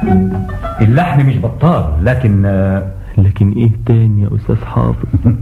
اللحن مش بطال لكن لكن ايه تاني يا استاذ حافظ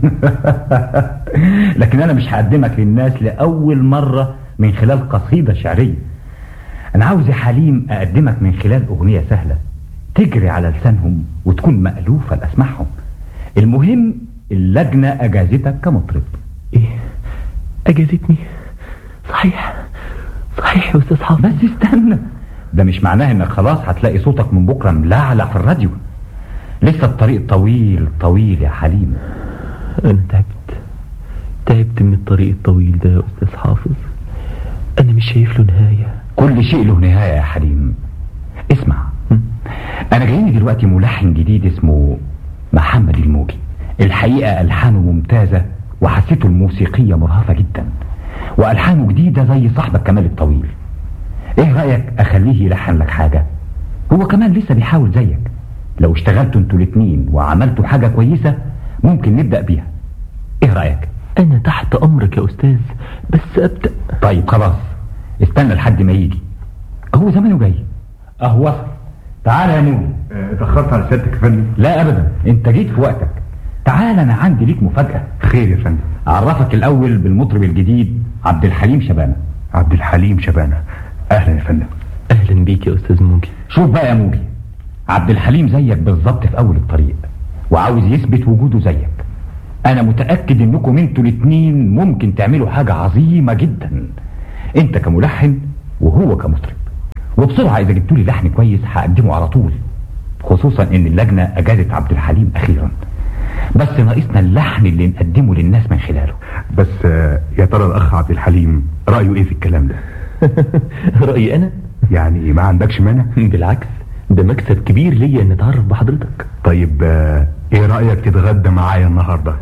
لكن انا مش هقدمك للناس لاول مرة من خلال قصيدة شعرية انا عاوز يا حليم اقدمك من خلال اغنية سهلة تجري على لسانهم وتكون مألوفة لاسمعهم المهم اللجنة اجازتك كمطرب ايه اجازتني صحيح صحيح يا استاذ حافظ بس استنى ده مش معناه انك خلاص هتلاقي صوتك من بكرة ملعلع في الراديو لسه الطريق طويل طويل يا حليم انا تعبت تعبت من الطريق الطويل ده يا استاذ حافظ انا مش شايف له نهاية كل شيء له نهاية يا حليم اسمع انا جايني دلوقتي ملحن جديد اسمه محمد الموجي الحقيقة الحانه ممتازة وحسيته الموسيقية مرهفة جدا والحانه جديدة زي صاحبك كمال الطويل ايه رأيك اخليه يلحن لك حاجة هو كمان لسه بيحاول زيك لو اشتغلتوا انتوا الاتنين وعملتوا حاجة كويسة ممكن نبدأ بيها ايه رأيك انا تحت امرك يا استاذ بس ابدأ طيب خلاص استنى لحد ما يجي هو زمانه جاي اهو وصل تعال يا مولي اتأخرت على سيادتك يا فندم لا ابدا انت جيت في وقتك تعال انا عندي ليك مفاجأة خير يا فندم اعرفك الاول بالمطرب الجديد عبد الحليم شبانة عبد الحليم شبانة اهلا يا فندم اهلا بيك يا استاذ موجي شوف بقى يا موجي عبد الحليم زيك بالظبط في اول الطريق وعاوز يثبت وجوده زيك انا متأكد انكم انتوا الاتنين ممكن تعملوا حاجة عظيمة جدا انت كملحن وهو كمطرب وبسرعة اذا جبتولي لحن كويس هقدمه على طول خصوصا ان اللجنة اجازت عبد الحليم اخيرا بس ناقصنا اللحن اللي نقدمه للناس من خلاله بس آه، يا ترى الاخ عبد الحليم رأيه ايه في الكلام ده رأيي انا يعني ما عندكش مانع بالعكس ده مكسب كبير ليا ان اتعرف بحضرتك طيب آه، ايه رأيك تتغدى معايا النهاردة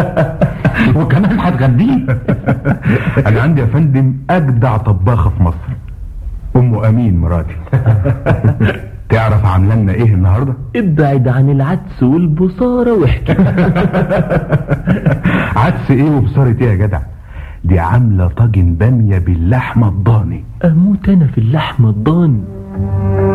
وكمان هتغديه انا عندي يا فندم اجدع طباخة في مصر ام امين مراتي تعرف عامله لنا ايه النهارده ابعد عن العدس والبصارة واحكي عدس ايه وبصارة ايه يا جدع دي عامله طاجن باميه باللحمه الضاني اموت انا في اللحمة الضاني